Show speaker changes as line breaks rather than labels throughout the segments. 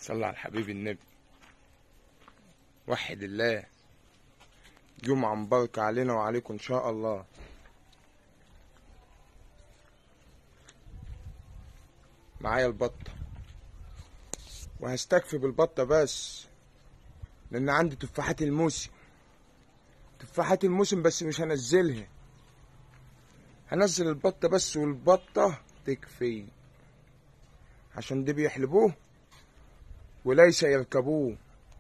صلى على الحبيب النبي وحد الله جمعة مباركة علينا وعليكم إن شاء الله معايا البطة وهستكفي بالبطة بس لأن عندي تفاحات الموسم تفاحات الموسم بس مش هنزلها هنزل البطة بس والبطة تكفي عشان دي بيحلبوه وليس يركبوه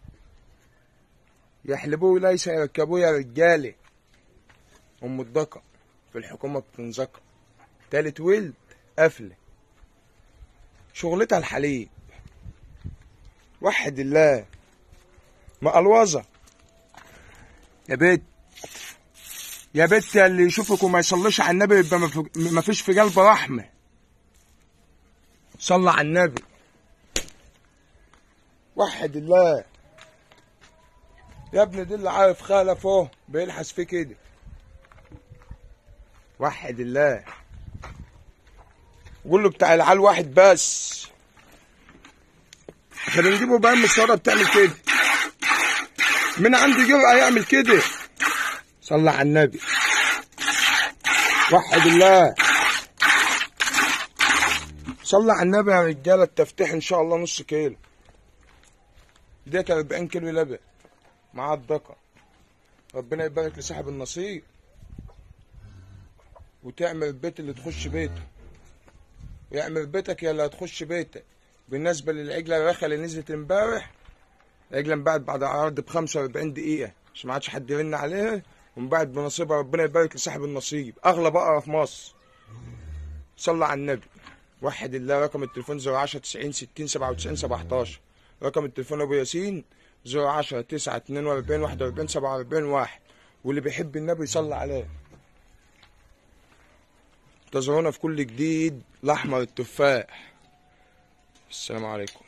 يحلبوه وليس يركبوه يا رجالة أم الدكا في الحكومة بتنزكى تالت ولد قفلة شغلتها الحليب وحد الله مقلوظة يا بيت يا بت اللي يشوفك وما يصليش على النبي يبقى ما في- ما فيش في قلبه رحمه صلى على النبي وحد الله يا ابني دي اللي عارف خالف اهو بيلحس فيه كده وحد الله قول له بتاع العيال واحد بس احنا بنجيبه بقى من الصوره بتعمل كده من عنده جرأة يعمل كده صلى على النبي وحد الله صلى على النبي يا رجاله التفتيح ان شاء الله نص كيلو ديت 40 كيلو لبن مع الدقة ربنا يبارك لصاحب النصيب وتعمل البيت اللي تخش بيته ويعمل بيتك يا اللي هتخش بيتك بالنسبة للعجلة الرخة اللي نزلت امبارح العجلة انباعت بعد عرض ب 45 دقيقة مش ما عادش حد يرن عليها وانباعت بنصيبها ربنا يبارك لصاحب النصيب اغلى بقرة في مصر صلى على النبي وحد الله رقم التليفون 010 90 60 97 17 رقم التليفون ابو ياسين 010 9 42 41 47 1 واللي بيحب النبي يصلي عليه انتظرونا في كل جديد الاحمر التفاح السلام عليكم